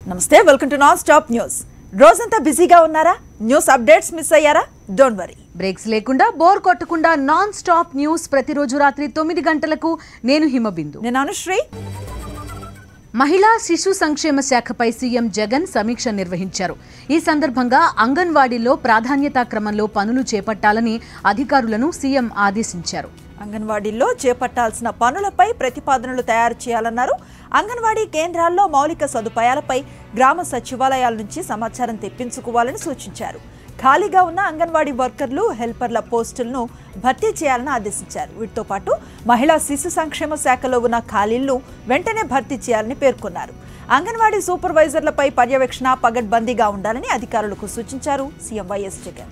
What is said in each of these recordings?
నమస్తే welcome to non stop news రోజంతా బిజీగా ఉన్నారా న్యూస్ అప్డేట్స్ మిస్ అయ్యారా డోంట్ వరీ బ్రేక్స్ లేకుండా బోర్ కొట్టకుండా నాన్ స్టాప్ న్యూస్ ప్రతిరోజు రాత్రి తొమ్మిది గంటలకు నేను హిమబిందు నేను అనుశ్రీ మహిళా శిశు సంక్షేమ శాఖపై సీఎం జగన్ సమీక్ష నిర్వహించారు ఈ సందర్భంగా అంగన్వాడీలో ప్రాధాన్యతా క్రమంలో పనులు చేపట్టాలని అధికారులను సీఎం ఆదేశించారు అంగన్వాడీల్లో చేపట్టాల్సిన పనులపై ప్రతిపాదనలు తయారు చేయాలన్నారు అంగన్వాడీ కేంద్రాల్లో మౌలిక సదుపాయాలపై గ్రామ సచివాలయాల నుంచి సమాచారం తెప్పించుకోవాలని సూచించారు ఖాళీగా ఉన్న అంగన్వాడీ వర్కర్లు హెల్పర్ల పోస్టులను భర్తీ చేయాలని ఆదేశించారు వీటితో పాటు మహిళా శిశు సంక్షేమ శాఖలో ఉన్న ఖాళీలను వెంటనే భర్తీ చేయాలని పేర్కొన్నారు అంగన్వాడీ సూపర్వైజర్లపై పర్యవేక్షణ పగడ్బందీగా ఉండాలని అధికారులకు సూచించారు CM YS Jagan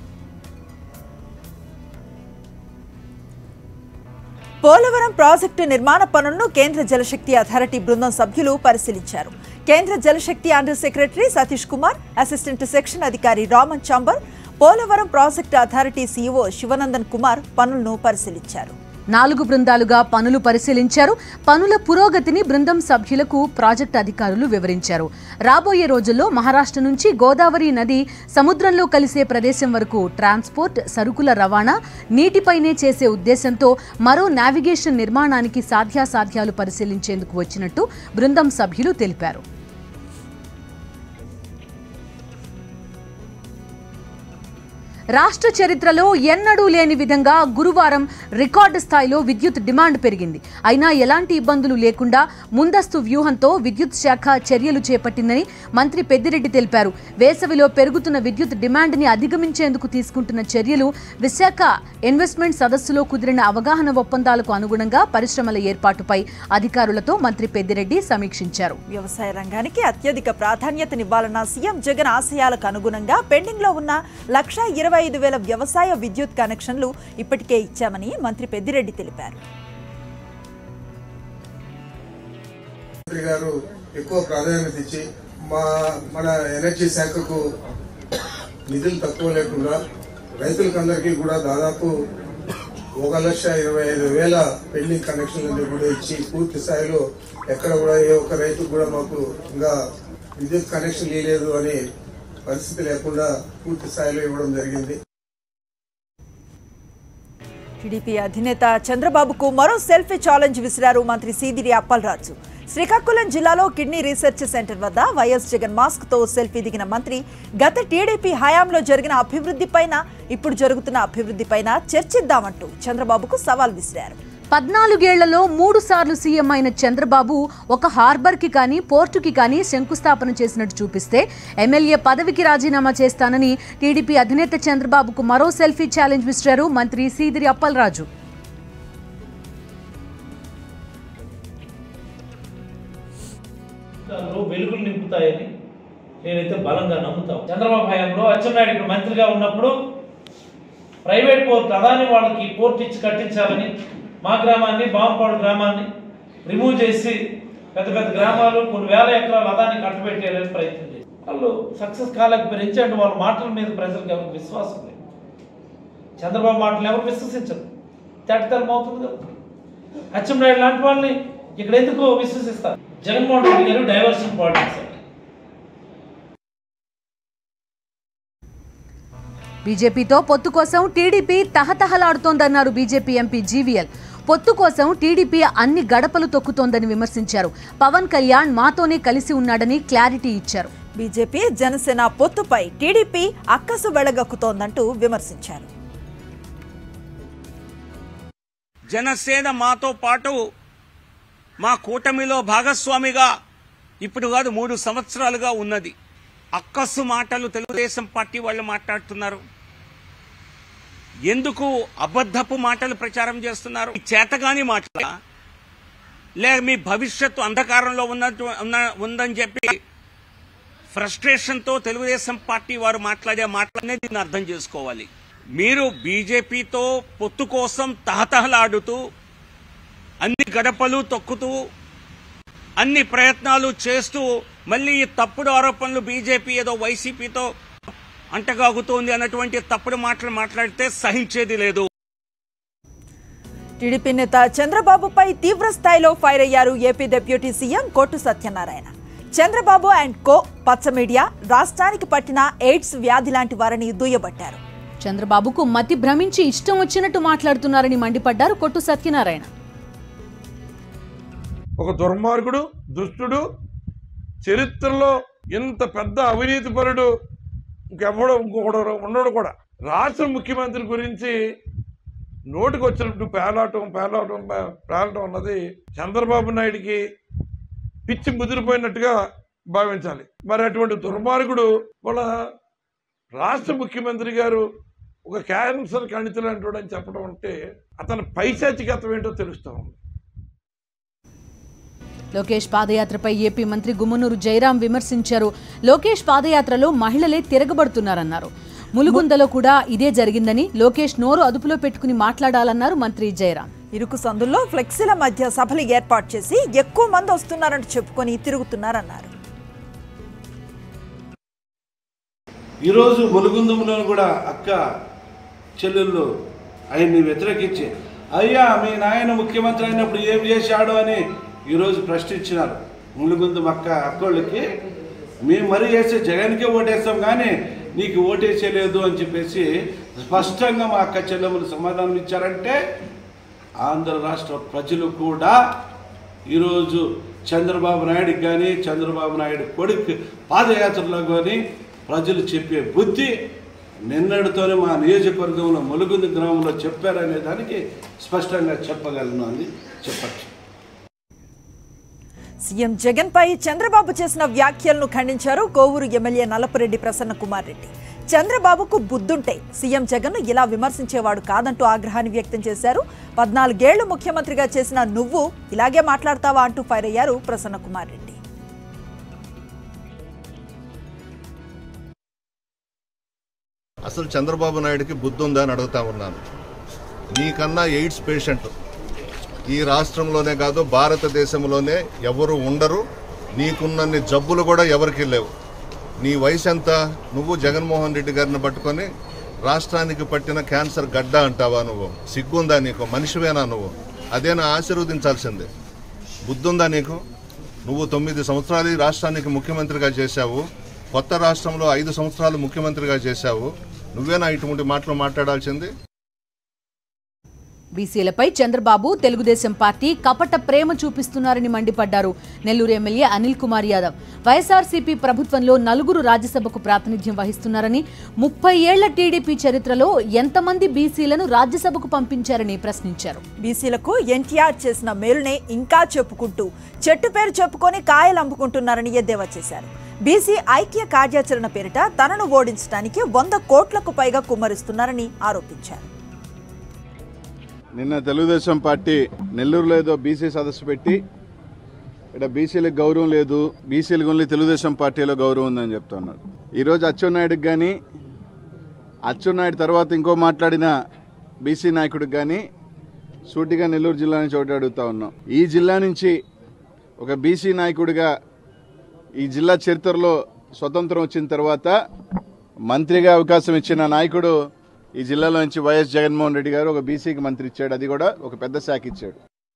Polavaram project నిర్మాణ పనులను కేంద్ర జలశక్తి అథారిటీ బృందం సభ్యులు పరిశీలించారు కేంద్ర Jal Shakti under secretary Satish Kumar assistant section అధికారి Raman chamber Polavaram project authority CEO Sivanandan Kumar పనులను పరిశీలించారు నాలుగు బృందాలుగా పనులు పరిశీలించారు పనుల పురోగతిని బృందం సభ్యులకు ప్రాజెక్టు అధికారులు వివరించారు రాబోయే రోజుల్లో మహారాష్ట్ర నుంచి గోదావరి నది సముద్రంలో కలిసే ప్రదేశం వరకు ట్రాన్స్పోర్ట్ సరుకుల రవాణా నీటిపైనే చేసే ఉద్దేశంతో మరో నావిగేషన్ నిర్మాణానికి సాధ్యాసాధ్యాలు పరిశీలించేందుకు వచ్చినట్టు బృందం సభ్యులు తెలిపారు రాష్ట్ర చరిత్రలో ఎన్నడూ లేని విధంగా గురువారం రికార్డు స్థాయిలో విద్యుత్ డిమాండ్ పెరిగింది అయినా ఎలాంటి ఇబ్బందులు లేకుండా ముందస్తు వ్యూహంతో విద్యుత్ శాఖ చర్యలు చేపట్టిందని మంత్రి పెద్దిరెడ్డి తెలిపారు వేసవిలో పెరుగుతున్న విద్యుత్ డిమాండ్ని అధిగమించేందుకు తీసుకుంటున్న చర్యలు విశాఖ ఇన్వెస్ట్మెంట్ సదస్సులో కుదిరిన అవగాహన ఒప్పందాలకు అనుగుణంగా పరిశ్రమల ఏర్పాటుపై అధికారులతో మంత్రి పెద్దిరెడ్డి సమీక్షించారు వ్యవసాయ రంగానికి అత్యధిక ప్రాధాన్యతనివ్వాలన్న సీఎం జగన్ ఆశయాలకు అనుగుణంగా పెండింగ్ లో ఉన్న లక్ష ఇరవై ఐదు వేల వ్యవసాయ విద్యుత్ కనెక్షన్లు ఇప్పటికే ఇచ్చామని మంత్రి పెద్దిరెడ్డి తెలిపారు మంత్రి గారు ఎక్కువ ప్రాధాన్యత ఇచ్చి మా మన ఎనర్జీ శాఖకు నిధులు తక్కువ లేకుండా రైతులకందరికీ కూడా దాదాపు ఒక లక్ష ఇరవై ఐదు వేల పెండింగ్ కనెక్షన్లను కూడా ఇచ్చి పూర్తి స్థాయిలో ఎక్కడ కూడా ఏ ఒక్క రైతు కూడా మాకు ఇంకా విద్యుత్ కనెక్షన్ ఇవ్వలేదు అనే పరిస్థితి లేకుండా పూర్తి స్థాయిలో ఇవ్వడం జరిగింది టీడీపీ అధినేత చంద్రబాబుకు మరో సెల్ఫీ ఛాలెంజ్ విసిరారు మంత్రి సీదిరి అప్పలరాజు శ్రీకాకుళం జిల్లాలో కిడ్నీ రీసెర్చ్ సెంటర్ వద్ద వైఎస్ జగన్ మాస్క్ తో సెల్ఫీ దిగిన మంత్రి గత టీడీపీ హయాంలో జరిగిన అభివృద్ధిపైన ఇప్పుడు జరుగుతున్న అభివృద్ధిపైన చర్చిద్దామంటూ చంద్రబాబుకు సవాల్ విసిరారు పద్నాలుగేళ్లలో మూడు సార్లు సీఎం అయిన చంద్రబాబు ఒక హార్బర్కి కానీ పోర్టుకి కానీ శంకుస్థాపన చేసినట్టు చూపిస్తే ఎమ్మెల్యే పదవికి రాజీనామా చేస్తానని టీడీపీ అధినేత చంద్రబాబుకు మరో సెల్ఫీ ఛాలెంజ్ విసిరారు మంత్రి సీదిరి అప్పలరాజు జీవితాల్లో వెలుగులు నింపుతాయని నేనైతే బలంగా నమ్ముతాను చంద్రబాబు హయాంలో అచ్చెన్నాయుడు ఇక్కడ మంత్రిగా ఉన్నప్పుడు ప్రైవేట్ పోర్ట్ అదాని వాళ్ళకి పోర్ట్ ఇచ్చి కట్టించాలని మా గ్రామాన్ని బాంపాడు గ్రామాన్ని రిమూవ్ చేసి పెద్ద పెద్ద గ్రామాలు కొన్ని వేల ఎకరాలు అదాన్ని కట్టబెట్టేయాలని ప్రయత్నం చేసి వాళ్ళు సక్సెస్ కాలేకపోయారు ఎందుకంటే వాళ్ళ మాటల మీద ప్రజలకు ఎవరికి విశ్వాసం లేదు చంద్రబాబు మాటలు ఎవరు విశ్వసించరు తేటతలం అవుతుంది కదా అచ్చెన్నాయుడు లాంటి వాళ్ళని ఇక్కడ ఎందుకు విశ్వసిస్తారు జగన్మోహన్ రెడ్డి గారు డైవర్షన్ పాలిటిక్స్ అండి బీజేపీతో పొత్తు కోసం టీడీపీ తహతహలాడుతోందన్నారు బీజేపీ ఎంపీ జీవీఎల్ పొత్తు కోసం టీడీపీ అన్ని గడపలు తొక్కుతోందని విమర్శించారు పవన్ కళ్యాణ్ మాతోనే కలిసి ఉన్నాడని క్లారిటీ ఇచ్చారు బీజేపీ జనసేన పొత్తుపై టీడీపీ అక్కసు వెళ్లగక్కుతోందంటూ విమర్శించారు జనసేన మాతో పాటు మా కూటమిలో భాగస్వామిగా ఇప్పుడు కాదు మూడు సంవత్సరాలుగా ఉన్నది అక్కస్సు మాటలు తెలుగుదేశం పార్టీ వాళ్ళు మాట్లాడుతున్నారు ఎందుకు అబద్ధపు మాటలు ప్రచారం చేస్తున్నారు ఈ చేతగాని మాటల లేక మీ భవిష్యత్తు అంధకారంలో ఉన్నట్టు ఉన్న- ఉందని చెప్పి ఫ్రస్ట్రేషన్తో తెలుగుదేశం పార్టీ వారు మాట్లాడే మాటలనే దీన్ని అర్థం చేసుకోవాలి మీరు బీజేపీతో పొత్తు కోసం తహతహలాడుతూ అన్ని గడపలు తొక్కుతూ అన్ని ప్రయత్నాలు చేస్తూ మళ్ళీ ఈ తప్పుడు ఆరోపణలు బీజేపీ ఏదో వైసీపీతో అంటగాగుతోంది అన్నటువంటి తప్పుడు మాటలు మాట్లాడితే సహించేది లేదు టీడీపీ నేత చంద్రబాబుపై తీవ్ర స్థాయిలో ఫైర్ అయ్యారు AP deputy CM Kottu Satyanarayana Chandrababu and co పచ్చ మీడియా రాష్ట్రానికి పట్టిన ఎయిడ్స్ వ్యాధి లాంటి వారిని దుయ్యబట్టారు చంద్రబాబుకు మతి భ్రమించి ఇష్టం వచ్చినట్టు మాట్లాడుతున్నారని మండిపడ్డారు కొట్టు సత్యనారాయణ ఒక దుర్మార్గుడు దుష్టుడు చరిత్రలో ఇంత పెద్ద అవినీతిపరుడు ఇంకెవ్వడు ఇంకొకడు ఉండడు కూడా రాష్ట్ర ముఖ్యమంత్రి గురించి నోటికి వచ్చినట్టు పేలాటం పేలాటం పే- పేలటం అన్నది చంద్రబాబు నాయుడికి పిచ్చి ముదిరిపోయినట్టుగా భావించాలి మరి అటువంటి దుర్మార్గుడు వాళ్ళ రాష్ట్ర ముఖ్యమంత్రి గారు ఒక క్యాన్సర్ కణితులు అని చెప్పడం అంటే అతని పైశాచికత్వం ఏంటో తెలుస్తూ ఉంది లోకేష్ పాదయాత్రపై ఏపీ మంత్రి గుమ్మనూరు జయరాం విమర్శించారు లోకేష్ పాదయాత్రలో మహిళలే తిరగబడుతున్నారన్నారు ములుగుందలో కూడా ఇదే జరిగిందని లోకేష్ నోరు అదుపులో పెట్టుకుని మాట్లాడాలన్నారు మంత్రి జయరాం ఇరుకు సందుల్లో ఫ్లెక్సీల మధ్య సభలు ఏర్పాటు చేసి ఎక్కువ మంది వస్తున్నారంటూ చెప్పుకొని తిరుగుతున్నారన్నారు ఈరోజు ములుగుందుములో కూడా అక్క చెల్లెళ్ళు ఆయన్ని వ్యతిరేకించి అయ్యా మీ నాయన ముఖ్యమంత్రి అయినప్పుడు ఏం చేశాడు అని ఈరోజు ప్రశ్నించినారు ములుగుందుం అక్క అక్కోళ్ళకి మేము మరీ వేసే జగన్కే ఓటేస్తాం కానీ నీకు ఓటేసేలేదు అని చెప్పేసి స్పష్టంగా మా అక్క చెల్లెములు సమాధానం ఇచ్చారంటే ఆంధ్ర రాష్ట్ర ప్రజలు కూడా ఈరోజు చంద్రబాబు నాయుడుకి కానీ చంద్రబాబు నాయుడు కొడుకు పాదయాత్రలో కానీ ప్రజలు చెప్పే బుద్ధి నిన్నటితోనే మా నియోజకవర్గంలో ములుగుంది గ్రామంలో చెప్పారనే దానికి స్పష్టంగా చెప్పగలను అని చెప్పచ్చు సీఎం జగన్ పై చంద్రబాబు చేసిన వ్యాఖ్యలను ఖండించారు కోవూరు ఎమ్మెల్యే నల్లపురెడ్డి ప్రసన్న కుమార్ రెడ్డి చంద్రబాబుకు బుద్ధుంటే సీఎం జగన్ ఇలా విమర్శించేవాడు కాదంటూ ఆగ్రహాన్ని వ్యక్తం చేశారు పద్నాలుగేళ్లు ముఖ్యమంత్రిగా చేసిన నువ్వు ఇలాగే మాట్లాడతావా అంటూ ఫైర్ అయ్యారు ప్రసన్న కుమార్ రెడ్డి అసలు చంద్రబాబు నాయుడుకి బుద్ధి ఉందా అని అడుగుతా ఉన్నాను నీకన్నా ఎయిడ్స్ పేషెంట్ ఈ రాష్ట్రంలోనే కాదు భారతదేశంలోనే ఎవరు ఉండరు నీకున్నన్ని జబ్బులు కూడా ఎవరికి లేవు నీ వయసు ఎంత నువ్వు జగన్మోహన్ రెడ్డి గారిని పట్టుకొని రాష్ట్రానికి పట్టిన క్యాన్సర్ గడ్డ అంటావా నువ్వు సిగ్గుందా నీకు మనిషివేనా నువ్వు అదేనా ఆశీర్వదించాల్సిందే బుద్ధుందా నీకు నువ్వు తొమ్మిది సంవత్సరాలు ఈ రాష్ట్రానికి ముఖ్యమంత్రిగా చేశావు కొత్త రాష్ట్రంలో ఐదు సంవత్సరాలు ముఖ్యమంత్రిగా చేశావు నువ్వేనా ఇటువంటి మాటలు మాట్లాడాల్సింది బీసీలపై చంద్రబాబు తెలుగుదేశం పార్టీ కపట ప్రేమ చూపిస్తున్నారని మండిపడ్డారు నెల్లూరు ఎమ్మెల్యే అనిల్ కుమార్ యాదవ్ వైఎస్ఆర్సీపీ ప్రభుత్వంలో నలుగురు రాజ్యసభకు ప్రాతినిధ్యం వహిస్తున్నారని ముప్పై ఏళ్ల టీడీపీ చరిత్రలో ఎంతమంది బీసీలను రాజ్యసభకు పంపించారని ప్రశ్నించారు బీసీలకు ఎన్టీఆర్ చేసిన మేలునే ఇంకా చెప్పుకుంటూ చెట్టు పేరు చెప్పుకొని కాయలు అమ్ముకుంటున్నారని ఎద్దేవా చేశారు బీసీ ఐక్య కార్యాచరణ పేరిట తనను ఓడించడానికి వంద కోట్లకు పైగా కుమ్మరిస్తున్నారని ఆరోపించారు నిన్న తెలుగుదేశం పార్టీ నెల్లూరులో ఏదో బీసీ సదస్సు పెట్టి ఇక్కడ బీసీలకు గౌరవం లేదు బీసీలకు ఓన్లీ తెలుగుదేశం పార్టీలో గౌరవం ఉందని చెప్తున్నారు ఈరోజు అచ్చెన్నాయుడికి కానీ అచ్చెన్నాయుడు తర్వాత ఇంకో మాట్లాడిన బీసీ నాయకుడికి కానీ సూటిగా నెల్లూరు జిల్లా నుంచి ఒకటి అడుగుతా ఉన్నాం ఈ జిల్లా నుంచి ఒక బీసీ నాయకుడిగా ఈ జిల్లా చరిత్రలో స్వతంత్రం వచ్చిన తర్వాత మంత్రిగా అవకాశం ఇచ్చిన నాయకుడు ఈ జిల్లాలో నుంచి వైఎస్ జగన్మోహన్ రెడ్డి గారు ఒక బీసీకి మంత్రి ఇచ్చాడు అది కూడా ఒక పెద్ద శాఖ ఇచ్చాడు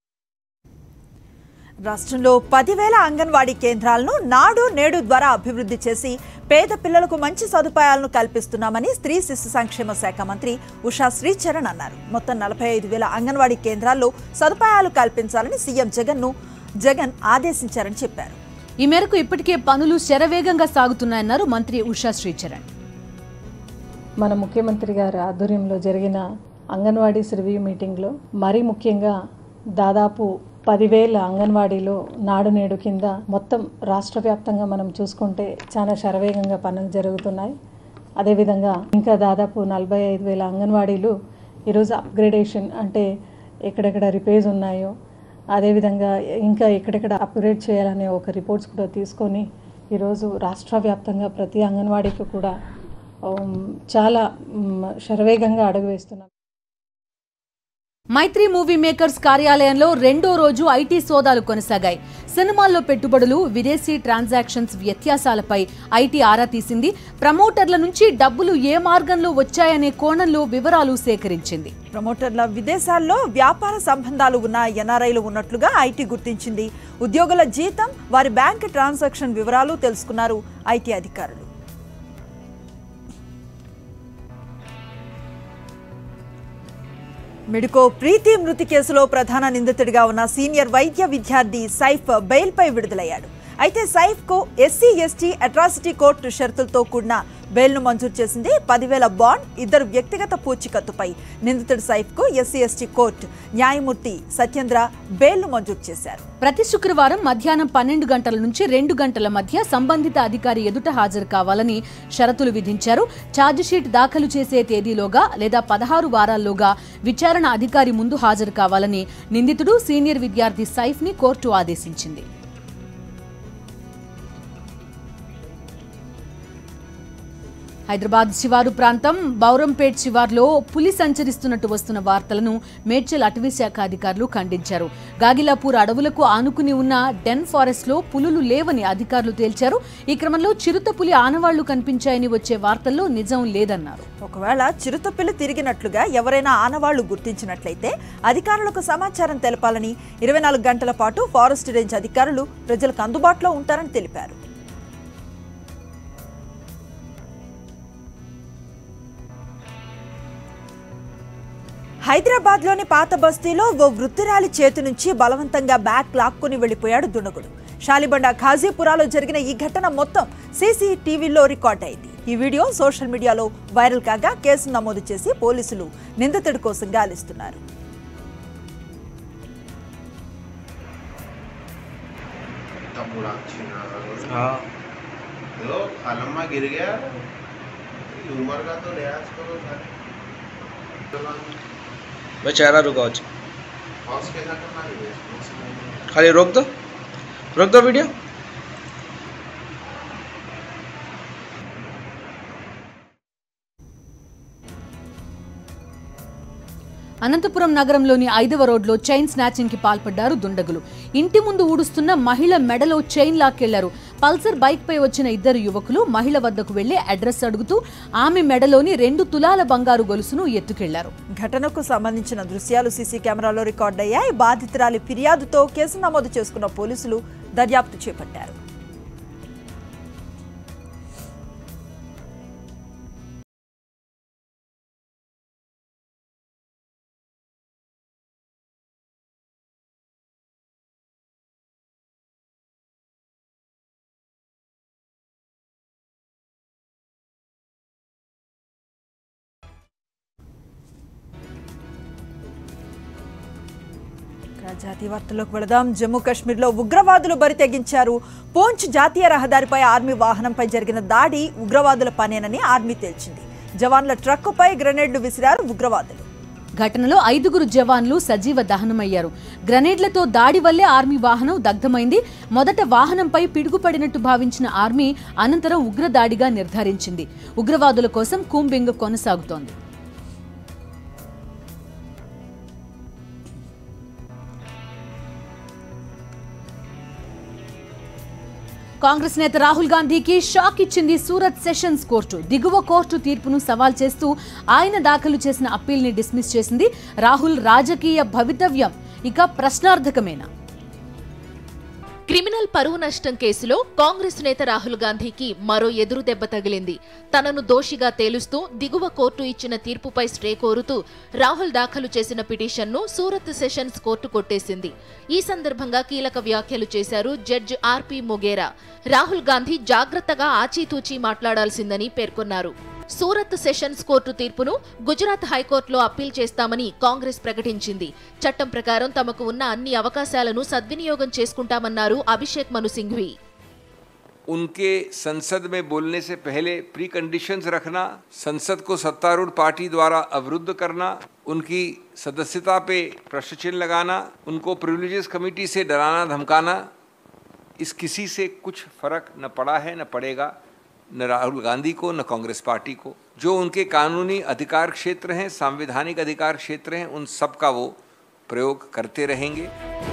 రాష్ట్రంలో పదివేల అంగన్వాడీ కేంద్రాలను నాడు నేడు ద్వారా అభివృద్ధి చేసి పేద పిల్లలకు మంచి సదుపాయాలను కల్పిస్తున్నామని స్త్రీ శిశు సంక్షేమ శాఖ మంత్రి ఉషా శ్రీచరణ్ అన్నారు మొత్తం నలభై ఐదు వేల అంగన్వాడీ కేంద్రాల్లో సదుపాయాలు కల్పించాలని సీఎం జగన్ను జగన్ ఆదేశించారని చెప్పారు ఈ మేరకు ఇప్పటికే పనులు శరవేగంగా సాగుతున్నాయన్నారు మంత్రి ఉషా శ్రీచరణ్ మన ముఖ్యమంత్రి గారి ఆధ్వర్యంలో జరిగిన అంగన్వాడీస్ రివ్యూ మీటింగ్లో మరీ ముఖ్యంగా దాదాపు పదివేల అంగన్వాడీలో నాడు నేడు కింద మొత్తం రాష్ట్ర వ్యాప్తంగా మనం చూసుకుంటే చాలా శరవేగంగా పనులు జరుగుతున్నాయి అదేవిధంగా ఇంకా దాదాపు నలభై ఐదు వేల అంగన్వాడీలు ఈరోజు అప్గ్రేడేషన్ అంటే ఎక్కడెక్కడ రిపేర్స్ ఉన్నాయో అదేవిధంగా ఇంకా ఎక్కడెక్కడ అప్గ్రేడ్ చేయాలనే ఒక రిపోర్ట్స్ కూడా తీసుకొని ఈరోజు రాష్ట్ర వ్యాప్తంగా ప్రతి అంగన్వాడీకి కూడా ఉమ్, చాలా ఉమ్, శరవేగంగా అడుగు వేస్తున్నాం మైత్రి మూవీ మేకర్స్ కార్యాలయంలో రెండో రోజు ఐటీ సోదాలు కొనసాగాయి సినిమాల్లో పెట్టుబడులు విదేశీ ట్రాన్సాక్షన్స్ వ్యత్యాసాలపై ఐటీ ఆరా తీసింది ప్రమోటర్ల నుంచి డబ్బులు ఏ మార్గంలో వచ్చాయనే కోణంలో వివరాలు సేకరించింది ప్రమోటర్ల విదేశాల్లో వ్యాపార సంబంధాలు ఉన్న ఎన్ఆర్ఐలు ఉన్నట్లుగా ఐటీ గుర్తించింది ఉద్యోగుల జీతం వారి బ్యాంక్ ట్రాన్సాక్షన్ వివరాలు తెలుసుకున్నారు ఐటీ అధికారులు మిడుకో ప్రీతి మృతి కేసులో ప్రధాన నిందితుడిగా ఉన్న సీనియర్ వైద్య విద్యార్థి సైఫ్ బెయిల్పై విడుదలయ్యాడు అయితే సైఫ్కు ఎస్సీ ఎస్టీ అట్రాసిటీ కోర్టు షరతులతో కూడిన బెయిల్ను మంజూరు చేసింది పదివేల బాండ్ ఇద్దరు వ్యక్తిగత పూచీకత్తుపై నిందితుడు సైఫ్కు ఎస్సీ ఎస్టీ కోర్టు న్యాయమూర్తి సత్యేంద్ర బెయిల్ను మంజూరు చేశారు ప్రతి శుక్రవారం మధ్యాహ్నం పన్నెండు గంటల నుంచి రెండు గంటల మధ్య సంబంధిత అధికారి ఎదుట హాజరు కావాలని షరతులు విధించారు ఛార్జిషీట్ దాఖలు చేసే తేదీలోగా లేదా పదహారు వారాల్లోగా విచారణ అధికారి ముందు హాజరు కావాలని నిందితుడు సీనియర్ విద్యార్థి సైఫ్ ని కోర్టు ఆదేశించింది హైదరాబాద్ శివారు ప్రాంతం బౌరంపేట్ శివార్లో పులి సంచరిస్తున్నట్టు వస్తున్న వార్తలను మేడ్చల్ అటవీ శాఖ అధికారులు ఖండించారు గాగిలాపూర్ అడవులకు ఆనుకుని ఉన్న డెన్ ఫారెస్ట్ లో పులులు లేవని అధికారులు తేల్చారు ఈ క్రమంలో చిరుత పులి ఆనవాళ్లు కనిపించాయని వచ్చే వార్తల్లో నిజం లేదన్నారు ఒకవేళ చిరుతపిల్లి తిరిగినట్లుగా ఎవరైనా ఆనవాళ్లు గుర్తించినట్లయితే అధికారులకు సమాచారం తెలపాలని ఇరవై నాలుగు గంటల పాటు ఫారెస్ట్ రేంజ్ అధికారులు ప్రజలకు అందుబాటులో ఉంటారని తెలిపారు హైదరాబాద్లోని పాత బస్తీలో ఓ వృద్ధురాలి చేతి నుంచి బలవంతంగా బ్యాగ్ లాక్కుని వెళ్లిపోయాడు దుండగుడు షాలిబండ ఖాజీపురాలో జరిగిన ఈ ఘటన మొత్తం సీసీటీవీలో రికార్డ్ అయింది ఈ వీడియో సోషల్ మీడియాలో వైరల్ కాగా కేసు నమోదు చేసి పోలీసులు నిందితుడి కోసం గాలిస్తున్నారు बुरा हाँ देखो खालम्मा गिर गया ये उम्र का तो लिहाज करो सारे बेचारा रुको आज हौस कैसा करना है खाली रोक दो रोक दो वीडियो అనంతపురం నగరంలోని ఐదవ రోడ్లో చైన్ స్నాచింగ్ కి పాల్పడ్డారు దుండగులు ఇంటి ముందు ఊడుస్తున్న మహిళ మెడలో చైన్ లాక్కెళ్లారు పల్సర్ బైక్ పై వచ్చిన ఇద్దరు యువకులు మహిళ వద్దకు వెళ్లి అడ్రస్ అడుగుతూ ఆమె మెడలోని రెండు తులాల బంగారు గొలుసును ఎత్తుకెళ్లారు ఘటనకు సంబంధించిన దృశ్యాలు సీసీ కెమెరాలో రికార్డయ్యాయి బాధితురాలి ఫిర్యాదుతో కేసు నమోదు చేసుకున్న పోలీసులు దర్యాప్తు చేపట్టారు ఇక జాతీయ వార్తల్లోకి వెళదాం జమ్మూ కాశ్మీర్లో ఉగ్రవాదులు బరి తెగించారు పూంచ్ జాతీయ రహదారిపై ఆర్మీ వాహనంపై జరిగిన దాడి ఉగ్రవాదుల పనేనని ఆర్మీ తేల్చింది జవాన్ల ట్రక్కుపై గ్రెనేడ్లు విసిరారు ఉగ్రవాదులు ఘటనలో ఐదుగురు జవాన్లు సజీవ దహనమయ్యారు గ్రనేడ్లతో దాడి వల్లే ఆర్మీ వాహనం దగ్ధమైంది మొదట వాహనంపై పిడుగుపడినట్టు భావించిన ఆర్మీ అనంతరం ఉగ్రదాడిగా నిర్ధారించింది ఉగ్రవాదుల కోసం కూంబింగ్ కొనసాగుతోంది కాంగ్రెస్ నేత రాహుల్ గాంధీకి షాక్ ఇచ్చింది సూరత్ సెషన్స్ కోర్టు దిగువ కోర్టు తీర్పును సవాల్ చేస్తూ ఆయన దాఖలు చేసిన అప్పీల్ని డిస్మిస్ చేసింది రాహుల్ రాజకీయ భవితవ్యం ఇక ప్రశ్నార్థకమేనా క్రిమినల్ పరువు నష్టం కేసులో కాంగ్రెస్ నేత రాహుల్ గాంధీకి మరో ఎదురు దెబ్బ తగిలింది తనను దోషిగా తేలుస్తూ దిగువ కోర్టు ఇచ్చిన తీర్పుపై స్టే కోరుతూ రాహుల్ దాఖలు చేసిన పిటిషన్ను సూరత్ సెషన్స్ కోర్టు కొట్టేసింది ఈ సందర్భంగా కీలక వ్యాఖ్యలు చేశారు జడ్జ్ ఆర్పి మొగేరా రాహుల్ గాంధీ జాగ్రత్తగా ఆచితూచి మాట్లాడాల్సిందని పేర్కొన్నారు సూరత్ సెషన్స్ కోర్టు తీర్పును గుజరాత్ హైకోర్టులో అప్పీల్ చేస్తామని కాంగ్రెస్ ప్రకటించింది చట్టం ప్రకారం తమకు ఉన్న అన్ని అవకాశాలను సద్వినియోగం చేసుకుంటామన్నారు అభిషేక్ మను సింఘ్వి उनके संसद में बोलने से पहले प्री कंडीशंस रखना संसद को सत्तारूढ़ पार्टी द्वारा अवरुद्ध करना उनकी सदस्यता पे प्रश्न चिन्ह लगाना उनको प्रिविलेजेस कमेटी से डराना धमकाना इस किसी से कुछ फर्क न पड़ा है न पड़ेगा न राहुल गांधी को न कांग्रेस पार्टी को जो उनके कानूनी अधिकार क्षेत्र हैं सांविधानिक अधिकार क्षेत्र हैं उन सब का वो प्रयोग करते रहेंगे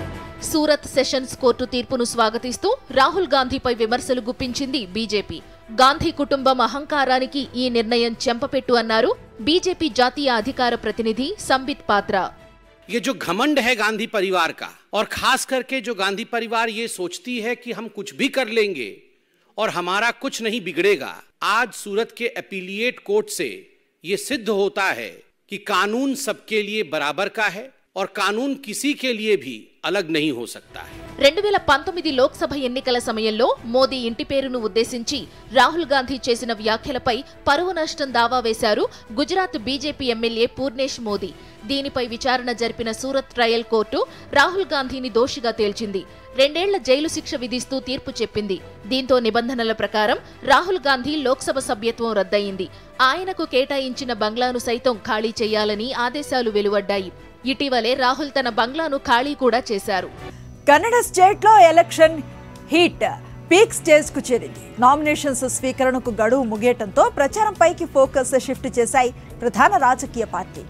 సూరత్ సెషన్స్ కోర్టు తీర్పును స్వాగతిస్తూ రాహుల్ గాంధీపై విమర్శలు గుప్పించింది బీజేపీ గాంధీ కుటుంబం అహంకారానికి ఈ నిర్ణయం చెంపపెట్టు అన్నారు బీజేపీ జాతీయ అధికార ప్రతినిధి సంబిత్ పాత్ర ये जो घमंड है गांधी परिवार का और खास करके जो गांधी परिवार ये सोचती है कि हम कुछ भी कर लेंगे और हमारा कुछ नहीं बिगड़ेगा आज सूरत के अपीलिएट कोर्ट से ये सिद्ध होता है कि कानून सबके लिए बराबर का है और कानून किसी के लिए भी अलग नहीं हो सकता है రెండు వేల పంతొమ్మిది లోక్సభ ఎన్నికల సమయంలో మోదీ ఇంటి పేరును ఉద్దేశించి రాహుల్ గాంధీ చేసిన వ్యాఖ్యలపై పరువు నష్టం దావా వేశారు గుజరాత్ బీజేపీ ఎమ్మెల్యే పూర్ణేష్ మోదీ దీనిపై విచారణ జరిపిన సూరత్ ట్రయల్ కోర్టు రాహుల్ గాంధీని దోషిగా తేల్చింది రెండేళ్ల జైలు శిక్ష విధిస్తూ తీర్పు చెప్పింది దీంతో నిబంధనల ప్రకారం రాహుల్ గాంధీ లోక్సభ సభ్యత్వం రద్దయింది ఆయనకు కేటాయించిన బంగ్లాను సైతం ఖాళీ చేయాలని ఆదేశాలు వెలువడ్డాయి ఇటీవలే రాహుల్ తన బంగ్లాను ఖాళీ కూడా చేశారు కన్నడ స్టేట్లో ఎలక్షన్ హీట్ పీక్ స్టేజ్ కు చేరింది నామినేషన్స్ స్వీకరణకు గడువు ముగియటంతో ప్రచారంపైకి ఫోకస్ షిఫ్ట్ చేశాయి ప్రధాన రాజకీయ పార్టీలు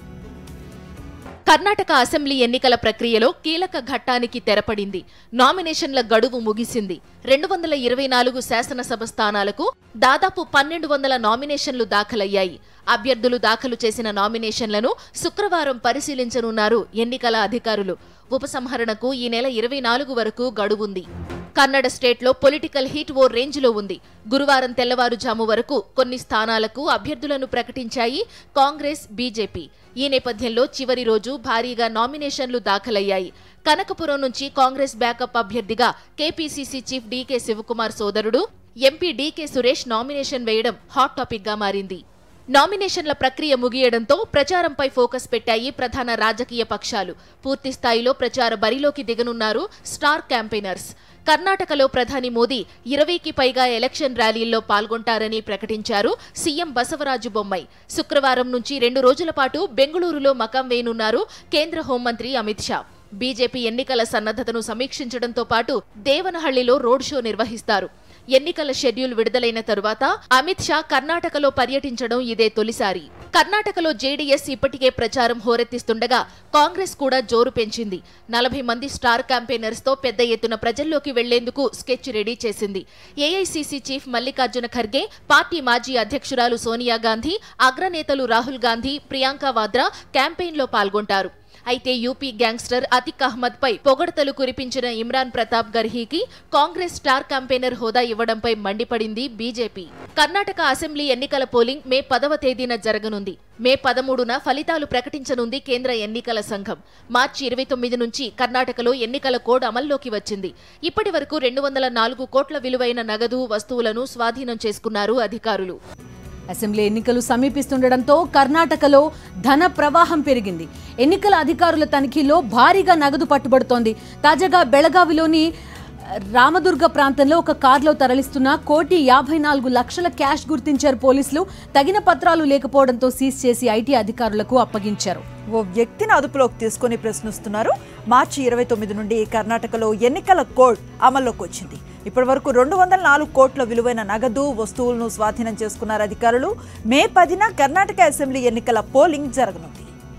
కర్ణాటక అసెంబ్లీ ఎన్నికల ప్రక్రియలో కీలక ఘట్టానికి తెరపడింది నామినేషన్ల గడువు ముగిసింది రెండు వందల ఇరవై నాలుగు శాసనసభ స్థానాలకు దాదాపు పన్నెండు వందల నామినేషన్లు దాఖలయ్యాయి అభ్యర్థులు దాఖలు చేసిన నామినేషన్లను శుక్రవారం పరిశీలించనున్నారు ఎన్నికల అధికారులు ఉపసంహరణకు ఈ నెల ఇరవై నాలుగు వరకు గడువుంది కన్నడ స్టేట్లో పొలిటికల్ హీట్ ఓ రేంజ్లో ఉంది గురువారం తెల్లవారుజాము వరకు కొన్ని స్థానాలకు అభ్యర్థులను ప్రకటించాయి కాంగ్రెస్ బీజేపీ ఈ నేపథ్యంలో చివరి రోజు భారీగా నామినేషన్లు దాఖలయ్యాయి కనకపురం నుంచి కాంగ్రెస్ బ్యాకప్ అభ్యర్థిగా కేపీసీసీ చీఫ్ డీకే శివకుమార్ సోదరుడు ఎంపీ డీకే సురేష్ నామినేషన్ వేయడం హాట్ టాపిక్ గా మారింది నామినేషన్ల ప్రక్రియ ముగియడంతో ప్రచారంపై ఫోకస్ పెట్టాయి ప్రధాన రాజకీయ పక్షాలు పూర్తి స్థాయిలో ప్రచార బరిలోకి దిగనున్నారు స్టార్ క్యాంపెయినర్స్ కర్ణాటకలో ప్రధాని మోదీ ఇరవైకి పైగా ఎలక్షన్ ర్యాలీల్లో పాల్గొంటారని ప్రకటించారు సీఎం బసవరాజు బొమ్మాయి శుక్రవారం నుంచి రెండు రోజుల పాటు బెంగళూరులో మకం వేయనున్నారు కేంద్ర హోంమంత్రి అమిత్ షా బీజేపీ ఎన్నికల సన్నద్ధతను సమీక్షించడంతో పాటు దేవనహళ్లిలో రోడ్ షో నిర్వహిస్తారు ఎన్నికల షెడ్యూల్ విడుదలైన తరువాత అమిత్ షా కర్ణాటకలో పర్యటించడం ఇదే తొలిసారి కర్ణాటకలో జేడీఎస్ ఇప్పటికే ప్రచారం హోరెత్తిస్తుండగా కాంగ్రెస్ కూడా జోరు పెంచింది నలభై మంది స్టార్ క్యాంపెయినర్స్ తో పెద్ద ఎత్తున ప్రజల్లోకి వెళ్లేందుకు స్కెచ్ రెడీ చేసింది AICC chief Mallikarjun Kharge party మాజీ అధ్యక్షురాలు సోనియా గాంధీ అగ్రనేతలు రాహుల్ గాంధీ ప్రియాంక వాద్రా క్యాంపెయిన్లో పాల్గొంటారు అయితే యూపీ గ్యాంగ్స్టర్ అతిక్ అహ్మద్ పై పొగడతలు కురిపించిన ఇమ్రాన్ ప్రతాప్ గర్హీకి కాంగ్రెస్ స్టార్ క్యాంపెయినర్ హోదా ఇవ్వడంపై మండిపడింది బీజేపీ కర్ణాటక అసెంబ్లీ ఎన్నికల పోలింగ్ మే పదవ తేదీన జరగనుంది మే పదమూడున ఫలితాలు ప్రకటించనుంది కేంద్ర ఎన్నికల సంఘం మార్చి ఇరవై తొమ్మిది నుంచి కర్ణాటకలో ఎన్నికల కోడ్ అమల్లోకి వచ్చింది ఇప్పటి వరకు రెండు వందల నాలుగు కోట్ల విలువైన నగదు వస్తువులను స్వాధీనం చేసుకున్నారు అధికారులు అసెంబ్లీ ఎన్నికలు సమీపిస్తుండటంతో కర్ణాటకలో ధన ప్రవాహం పెరిగింది ఎన్నికల అధికారుల తనిఖీలో భారీగా నగదు పట్టుబడుతోంది తాజాగా బెళగావిలోని రామదుర్గ ప్రాంతంలో ఒక కారులో తరలిస్తున్న కోటి యాభై నాలుగు లక్షల క్యాష్ గుర్తించారు పోలీసులు తగిన పత్రాలు లేకపోవడంతో సీజ్ చేసి ఐటీ అధికారులకు అప్పగించారు ఓ వ్యక్తిని అదుపులోకి తీసుకుని ప్రశ్నిస్తున్నారు మార్చి ఇరవై తొమ్మిది నుండి కర్ణాటకలో ఎన్నికల కోడ్ అమల్లోకి వచ్చింది ఇప్పటి వరకు రెండు వందల నాలుగు కోట్ల విలువైన నగదు వస్తువులను స్వాధీనం చేసుకున్నారు అధికారులు మే పదిన కర్ణాటక అసెంబ్లీ ఎన్నికల పోలింగ్ జరగనుంది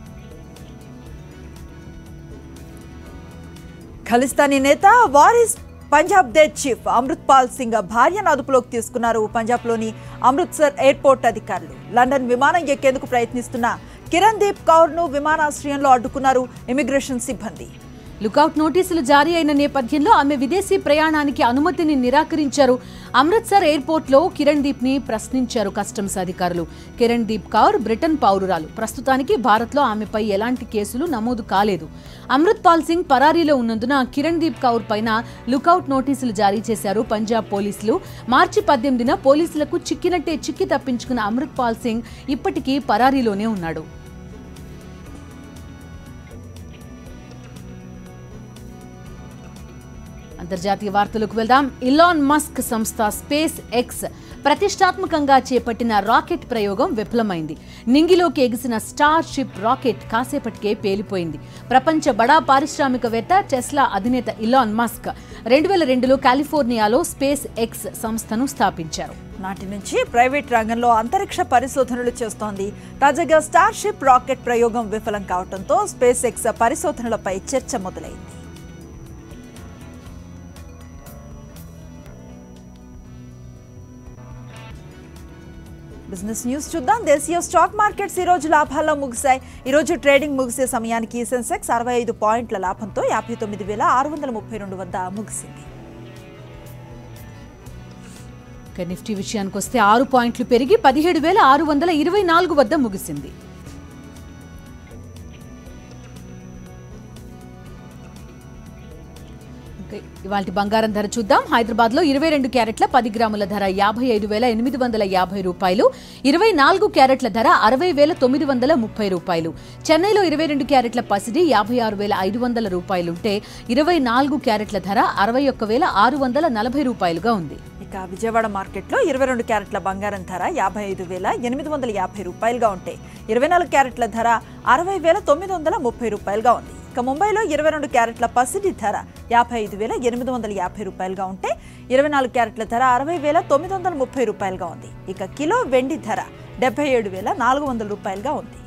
ఖలిస్తానీ నేత వారిస్ పంజాబ్ దే చీఫ్ అమృత్ పాల్ సింగ్ భార్యను అదుపులోకి తీసుకున్నారు పంజాబ్లోని అమృత్సర్ ఎయిర్పోర్ట్ అధికారులు లండన్ విమానం ఎక్కేందుకు ప్రయత్నిస్తున్న కిరణ్ దీప్ కౌర్ను విమానాశ్రయంలో అడ్డుకున్నారు ఇమిగ్రేషన్ సిబ్బంది లుకౌట్ నోటీసులు జారీ అయిన నేపథ్యంలో ఆమె విదేశీ ప్రయాణానికి అనుమతిని నిరాకరించారు అమృత్సర్ ఎయిర్పోర్ట్లో కిరణ్ దీప్ ని ప్రశ్నించారు కస్టమ్స్ అధికారులు కిరణ్ దీప్ కౌర్ బ్రిటన్ పౌరురాలు ప్రస్తుతానికి భారత్లో ఆమెపై ఎలాంటి కేసులు నమోదు కాలేదు అమృత్ పాల్ సింగ్ పరారీలో ఉన్నందున కిరణ్ దీప్ కౌర్ పైన లుకౌట్ నోటీసులు జారీ చేశారు పంజాబ్ పోలీసులు మార్చి పద్దెనిమిదిన పోలీసులకు చిక్కినట్టే చిక్కి తప్పించుకున్న అమృత్ పాల్ సింగ్ ఇప్పటికీ పరారీలోనే ఉన్నాడు అంతర్జాతీయ వార్తలకు వెళ్దాం ఇలాన్ మస్క్ సంస్థ స్పేస్ ఎక్స్ ప్రతిష్టాత్మకంగా చేపట్టిన రాకెట్ ప్రయోగం విఫలమైంది నింగిలోకి ఎగిసిన స్టార్ షిప్ రాకెట్ కాసేపటికే పేలిపోయింది ప్రపంచ బడా పారిశ్రామికవేత్త టెస్లా అధినేత ఇలాన్ మస్క్ రెండు వేల రెండులో కాలిఫోర్నియాలో స్పేస్ ఎక్స్ సంస్థను స్థాపించారు నాటి నుంచి ప్రైవేట్ రంగంలో అంతరిక్ష పరిశోధనలు చేస్తోంది తాజాగా స్టార్ షిప్ రాకెట్ ప్రయోగం విఫలం కావడంతో స్పేస్ ఎక్స్ పరిశోధనలపై చర్చ మొదలైంది బిజినెస్ న్యూస్ చూద్దాం దేశీయ స్టాక్ మార్కెట్స్ ఈ రోజు లాభాల్లో ముగిశాయి ఈ రోజు ట్రేడింగ్ ముగిసే సమయానికి సెన్సెక్స్ అరవై ఐదు పాయింట్ల లాభంతో యాభై తొమ్మిది వేల ఆరు వందల ముప్పై రెండు వద్ద ముగిసింది ఇక నిఫ్టీ విషయానికి వస్తే ఆరు పాయింట్లు పెరిగి పదిహేడు వేల ఆరు వందల ఇరవై నాలుగు వద్ద ముగిసింది ఇవాళ బంగారం ధర చూద్దాం హైదరాబాద్ లో ఇరవై రెండు క్యారెట్ల పది గ్రాముల ధర యాభై ఐదు వేల ఎనిమిది వందల యాభై రూపాయలు ఇరవై నాలుగు క్యారెట్ల ధర అరవై వేల తొమ్మిది వందల ముప్పై రూపాయలు చెన్నైలో ఇరవై రెండు క్యారెట్ల పసిడి యాభై ఆరు వేల ఐదు వందల రూపాయలుంటే ఇరవై నాలుగు క్యారెట్ల ధర అరవై ఒక్క వేల ఆరు వందల నలభై రూపాయలుగా ఉంది ఇక విజయవాడ మార్కెట్లో ఇరవై రెండు క్యారెట్ల బంగారం ధర యాభై ఐదు వేల ఎనిమిది వందల యాభై రూపాయలుగా ఉంటే ఇరవై నాలుగు క్యారెట్ల ధర అరవై వేల తొమ్మిది వందల ముప్పై రూపాయలుగా ఉంది ఇక ముంబైలో ఇరవై రెండు క్యారెట్ల పసిడి ధర యాభై ఐదు వేల ఎనిమిది వందల యాభై రూపాయలుగా ఉంటే ఇరవై నాలుగు క్యారెట్ల ధర అరవై వేల తొమ్మిది వందల ముప్పై రూపాయలుగా ఉంది ఇక కిలో వెండి ధర డెబ్బై ఏడు వేల నాలుగు వందల రూపాయలుగా ఉంది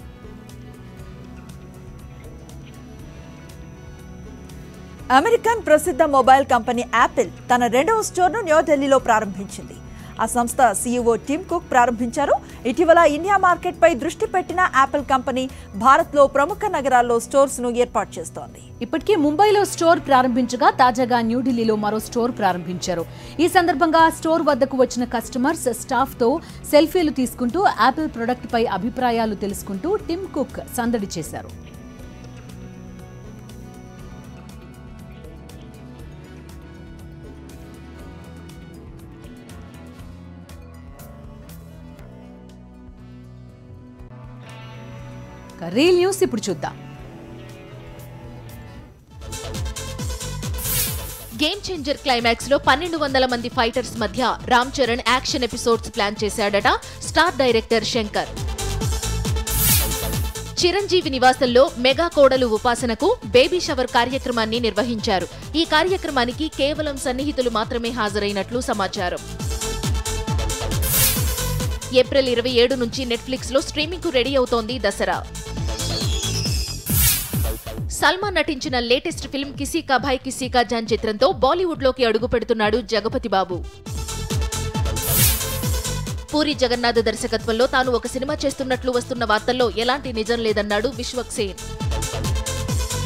అమెరికన్ ప్రసిద్ధ మొబైల్ కంపెనీ యాపిల్ తన రెండవ స్టోర్ను న్యూఢిల్లీలో ప్రారంభించింది ఆ సంస్థ సీఈఓ టిమ్ కుక్ ప్రారంభించారు ఇటీవల ఇండియా మార్కెట్పై దృష్టి పెట్టిన యాపిల్ కంపెనీ భారత్లో ప్రముఖ నగరాల్లో స్టోర్స్ను ఏర్పాటు చేస్తోంది ఇప్పటికే ముంబైలో స్టోర్ ప్రారంభించగా తాజాగా న్యూఢిల్లీలో మరో స్టోర్ ప్రారంభించారు ఈ సందర్భంగా స్టోర్ వద్దకు వచ్చిన కస్టమర్స్ స్టాఫ్ తో సెల్ఫీలు తీసుకుంటూ యాపిల్ ప్రొడక్ట్ పై అభిప్రాయాలు తెలుసుకుంటూ టిమ్ కుక్ సందడి చేశారు రీల్ న్యూస్ ఇప్పుడు చూద్దాం గేమ్ చేంజర్ క్లైమాక్స్ లో పన్నెండు వందల మంది ఫైటర్స్ మధ్య Ram Charan action episodes plan చేశాడట స్టార్ డైరెక్టర్ శంకర్ చిరంజీవి నివాసంలో మెగా కోడలు ఉపాసనకు బేబీ షవర్ కార్యక్రమాన్ని నిర్వహించారు ఈ కార్యక్రమానికి కేవలం సన్నిహితులు మాత్రమే హాజరైనట్లు సమాచారం ఏప్రిల్ ఇరవై ఏడు నుంచి నెట్ఫ్లిక్స్ లో స్ట్రీమింగ్ కు రెడీ అవుతోంది దసరా సల్మాన్ నటించిన లేటెస్ట్ ఫిల్మ్ కిసీ కా భాయ్ కిసీ కా జాన్ చిత్రంతో బాలీవుడ్ లోకి అడుగు పెడుతున్నాడు జగపతి బాబు పూరి జగన్నాథ్ దర్శకత్వంలో తాను ఒక సినిమా చేస్తున్నట్లు వస్తున్న వార్తల్లో ఎలాంటి నిజం లేదన్నాడు విశ్వక్ సేన్